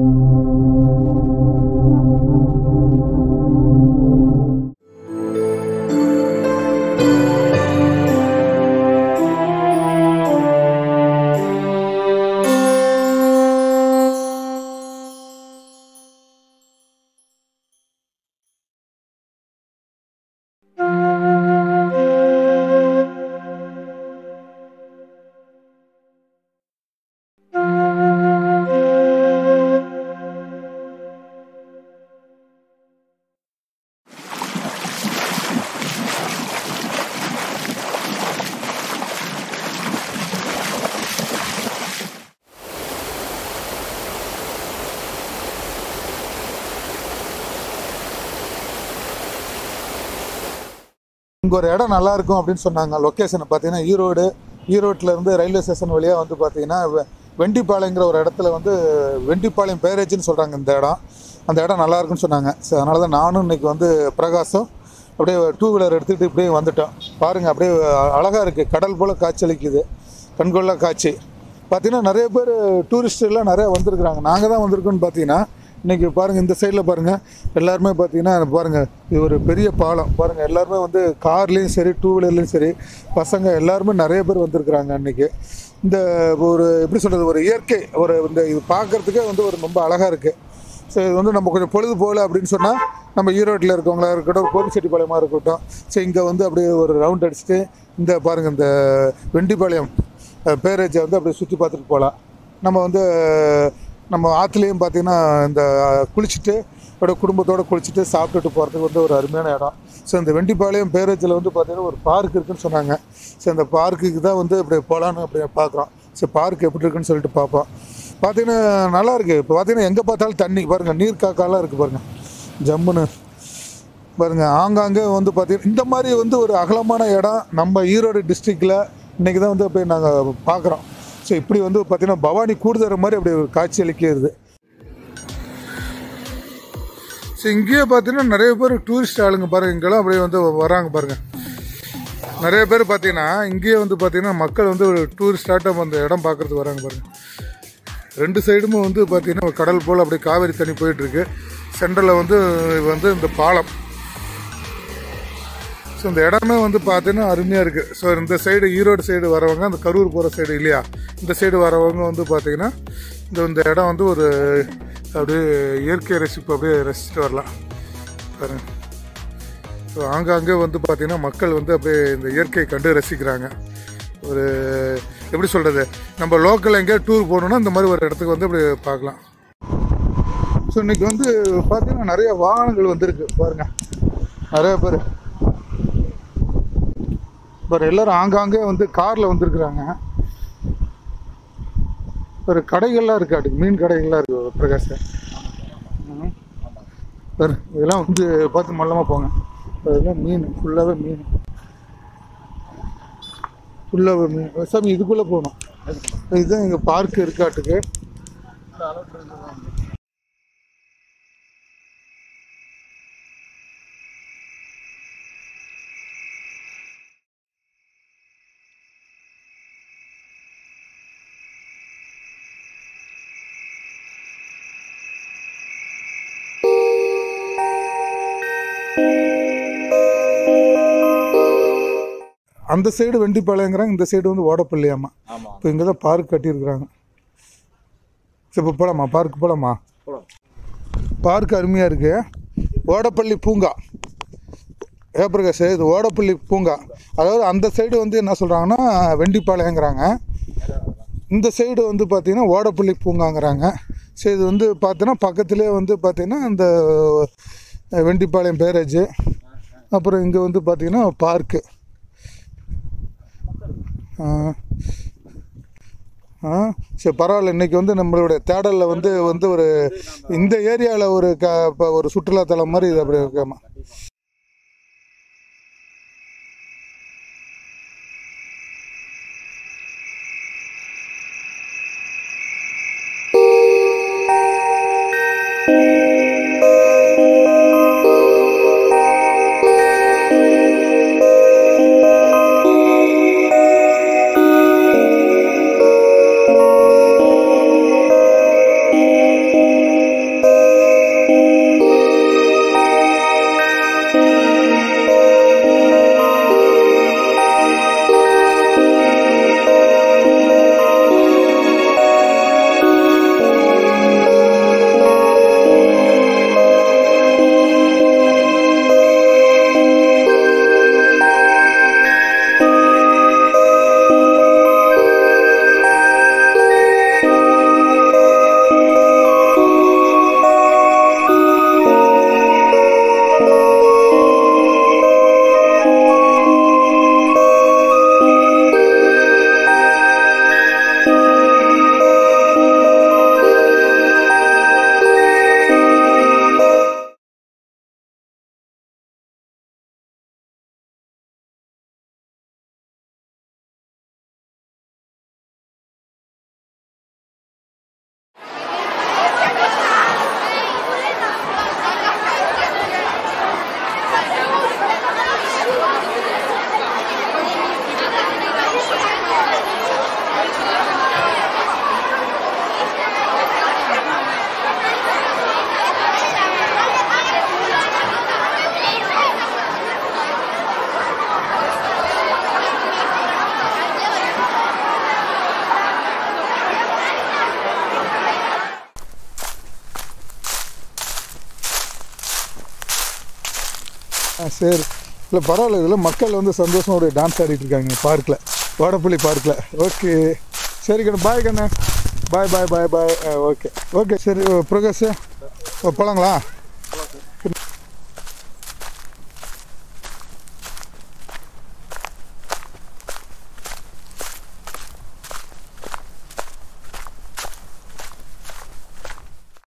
இங்கே ஒரு இடம் நல்லா இருக்கும் அப்படின்னு சொன்னாங்க லொக்கேஷனை பார்த்தீங்கன்னா ஈரோடு ஈரோட்டில் இருந்து ரயில்வே ஸ்டேஷன் வழியாக வந்து பார்த்தீங்கன்னா வெ- வெண்டிப்பாளையங்கிற ஒரு இடத்துல வந்து வெண்டிப்பாளையம் பேரேஜ்னு சொல்கிறாங்க இந்த இடம் அந்த இடம் நல்லா இருக்குன்னு சொன்னாங்க ஸோ அதனால தான் நானும் இன்னைக்கு வந்து பிரகாசம் அப்படியே டூ வீலர் எடுத்துக்கிட்டு இப்படியே வந்துட்டோம் பாருங்கள் அப்படியே அழகாக இருக்குது கடல் போல் காட்சியளிக்குது கண்கொள்ளா காட்சி பார்த்தீங்கன்னா நிறைய பேர் டூரிஸ்ட் எல்லாம் நிறைய வந்திருக்கிறாங்க நாங்கள் தான் வந்திருக்கோம்னு பார்த்தீங்கன்னா இன்றைக்கி பாருங்கள் இந்த சைடில் பாருங்கள் எல்லாருமே பார்த்தீங்கன்னா பாருங்கள் இது ஒரு பெரிய பாலம் பாருங்கள் எல்லாருமே வந்து கார்லேயும் சரி டூ வீலர்லேயும் சரி பசங்க எல்லாருமே நிறைய பேர் வந்திருக்கிறாங்க அன்றைக்கி இந்த ஒரு எப்படி சொல்கிறது ஒரு இயற்கை ஒரு இந்த இது பார்க்குறதுக்கே வந்து ஒரு ரொம்ப அழகாக இருக்குது ஸோ இது வந்து நம்ம கொஞ்சம் பொழுது போகல அப்படின்னு சொன்னால் நம்ம ஈரோட்டில் இருக்கவங்களா இருக்கட்டும் கோபிச்செட்டிப்பாளையமாக இருக்கட்டும் ஸோ இங்கே வந்து அப்படியே ஒரு ரவுண்ட் அடிச்சுட்டு இந்த பாருங்கள் இந்த வெண்டிப்பாளையம் பேரேஜை வந்து அப்படியே சுற்றி பார்த்துட்டு போகலாம் நம்ம வந்து நம்ம ஆற்றுலேயும் பார்த்தீங்கன்னா இந்த குளிச்சுட்டு அப்படியே குடும்பத்தோடு குளிச்சுட்டு சாப்பிட்டுட்டு போகிறதுக்கு வந்து ஒரு அருமையான இடம் ஸோ இந்த வெண்டிப்பாளையம் பேரேஜில் வந்து பார்த்தீங்கன்னா ஒரு பார்க் இருக்குன்னு சொன்னாங்க ஸோ அந்த பார்க்குக்கு தான் வந்து இப்படி போகலான்னு அப்படி பார்க்குறோம் ஸோ பார்க் எப்படி இருக்குன்னு சொல்லிட்டு பார்ப்போம் பார்த்தீங்கன்னா நல்லா இருக்குது இப்போ பார்த்தீங்கன்னா எங்கே பார்த்தாலும் தண்ணி பாருங்கள் நீர் காக்காலாம் இருக்குது பாருங்கள் ஜம்முன்னு பாருங்க ஆங்காங்கே வந்து பார்த்தீங்கன்னா இந்த மாதிரி வந்து ஒரு அகலமான இடம் நம்ம ஈரோடு டிஸ்ட்ரிக்டில் இன்றைக்கி தான் வந்து போய் நாங்கள் பார்க்குறோம் ஸோ இப்படி வந்து பார்த்தீங்கன்னா பவானி கூடுதற மாதிரி அப்படி ஒரு காட்சி அளிக்கிறது ஸோ இங்கேயே பார்த்தீங்கன்னா நிறைய பேர் டூரிஸ்ட் ஆளுங்க பாருங்க இங்கெல்லாம் அப்படியே வந்து வராங்க பாருங்க நிறைய பேர் பார்த்தீங்கன்னா இங்கேயே வந்து பார்த்தீங்கன்னா மக்கள் வந்து ஒரு டூரிஸ்ட் ஆட்டம் அந்த இடம் பார்க்கறதுக்கு வராங்க பாருங்க ரெண்டு சைடுமே வந்து பார்த்தீங்கன்னா ஒரு கடல் போல் அப்படியே காவேரி தண்ணி போயிட்டு இருக்கு சென்டரில் வந்து வந்து இந்த பாலம் ஸோ இந்த இடமே வந்து பார்த்தீங்கன்னா அருமையாக இருக்குது ஸோ இந்த சைடு ஈரோடு சைடு வரவங்க அந்த கரூர் போகிற சைடு இல்லையா இந்த சைடு வரவங்க வந்து பார்த்தீங்கன்னா இந்த இந்த இடம் வந்து ஒரு அப்படியே இயற்கை ரசிப்பு அப்படியே ரசிச்சுட்டு வரலாம் பாருங்க ஸோ ஆங்காங்கே வந்து பார்த்தீங்கன்னா மக்கள் வந்து அப்படியே இந்த இயற்கையை கண்டு ரசிக்கிறாங்க ஒரு எப்படி சொல்கிறது நம்ம லோக்கல் எங்கேயா டூர் போகணுன்னா இந்த மாதிரி ஒரு இடத்துக்கு வந்து அப்படி பார்க்கலாம் ஸோ இன்னைக்கு வந்து பார்த்தீங்கன்னா நிறைய வாகனங்கள் வந்திருக்கு பாருங்க நிறைய பேர் பாரு எல்லாரும் ஆங்காங்கே வந்து காரில் வந்திருக்கிறாங்க ஒரு கடைகள்லாம் இருக்கு அதுக்கு மீன் கடைகள்லாம் இருக்கு பிரகாஷ் ம். பாரு இதெல்லாம் வந்து பார்த்து மல்லமாக போங்க இதெல்லாம் மீன் ஃபுல்லாகவே மீன் ஃபுல்லாகவே மீன் சாமி இதுக்குள்ளே போகணும் இதுதான் எங்கள் பார்க் இருக்காட்டுக்கு அந்த சைடு வெண்டிப்பாளையங்கிறாங்க இந்த சைடு வந்து ஓடப்பள்ளியாமா ஆமாம் இப்போ இங்கே தான் பார்க் கட்டியிருக்கிறாங்க சரி இப்போ போகலாமா பார்க் போகலாமா போகலாம் பார்க் அருமையாக இருக்கு ஓடப்பள்ளி பூங்கா ஏ பிரகாஷ் இது ஓடப்பள்ளி பூங்கா அதாவது அந்த சைடு வந்து என்ன சொல்கிறாங்கன்னா வெண்டிப்பாளையங்கிறாங்க இந்த சைடு வந்து பார்த்தீங்கன்னா ஓடப்பள்ளி பூங்காங்கிறாங்க சரி இது வந்து பார்த்தீங்கன்னா பக்கத்துலேயே வந்து பார்த்தீங்கன்னா இந்த வெண்டிப்பாளையம் பேரேஜ் அப்புறம் இங்கே வந்து பார்த்தீங்கன்னா பார்க்கு ஆ ஆ சரி பரவாயில்ல இன்னைக்கு வந்து நம்மளுடைய தேடலில் வந்து வந்து ஒரு இந்த ஏரியாவில் ஒரு க இப்போ ஒரு சுற்றுலாத்தலம் மாதிரி இது அப்படி இருக்காமா ஆ சரி இல்லை பரவாயில்ல இதில் மக்கள் வந்து சந்தோஷமா ஒரு டான்ஸ் ஆடிட்டு இருக்காங்க பார்க்கில் வாடப்பள்ளி பார்க்கில் ஓகே சரி கண்ணு பாய் கண்ணு பாய் பாய் பாய் பாய் ஓகே ஓகே சரி பிரகாஷ் போகலாங்களா